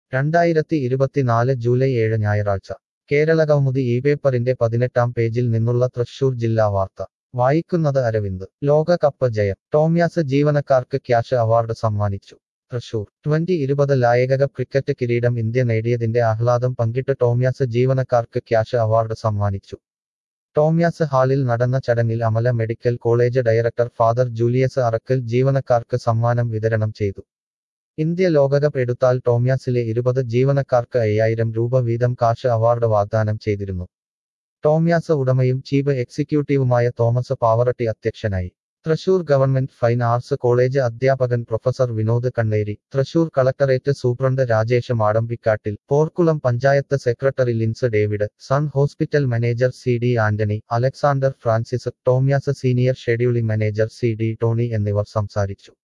രണ്ടായിരത്തി ഇരുപത്തിനാല് ജൂലൈ ഏഴ് ഞായറാഴ്ച കേരളകൗമുദി ഈ പേപ്പറിന്റെ പതിനെട്ടാം പേജിൽ നിന്നുള്ള തൃശൂർ ജില്ലാ വാർത്ത വായിക്കുന്നത് അരവിന്ദ് ലോകകപ്പ് ജയം ടോമ്യാസ് ജീവനക്കാർക്ക് ക്യാഷ് അവാർഡ് സമ്മാനിച്ചു തൃശൂർ ട്വന്റി ഇരുപത് ലായക ക്രിക്കറ്റ് കിരീടം ഇന്ത്യ നേടിയതിന്റെ ആഹ്ലാദം പങ്കിട്ട് ടോമ്യാസ് ജീവനക്കാർക്ക് ക്യാഷ് അവാർഡ് സമ്മാനിച്ചു ടോമ്യാസ് ഹാളിൽ നടന്ന ചടങ്ങിൽ Amala medical college director father Julius Arakkal ജീവനക്കാർക്ക് സമ്മാനം വിതരണം ചെയ്തു ഇന്ത്യ ലോകകപ്പ് എടുത്താൽ ടോമ്യാസിലെ ഇരുപത് ജീവനക്കാർക്ക് അയ്യായിരം രൂപ വീതം കാശ് അവാർഡ് വാഗ്ദാനം ചെയ്തിരുന്നു ടോമ്യാസ് ഉടമയും ചീഫ് എക്സിക്യൂട്ടീവുമായ തോമസ് പാവറട്ടി അധ്യക്ഷനായി Thrissur government fine arts college അധ്യാപകൻ professor Vinod Kanneri Thrissur collectorate superintendent Rajesh Madambikkattil Porkulam panchayat secretary Lins David Sun hospital manager C D Antony Alexander Francis Tomyas senior scheduling manager C D Tony എന്നിവർ സംസാരിച്ചു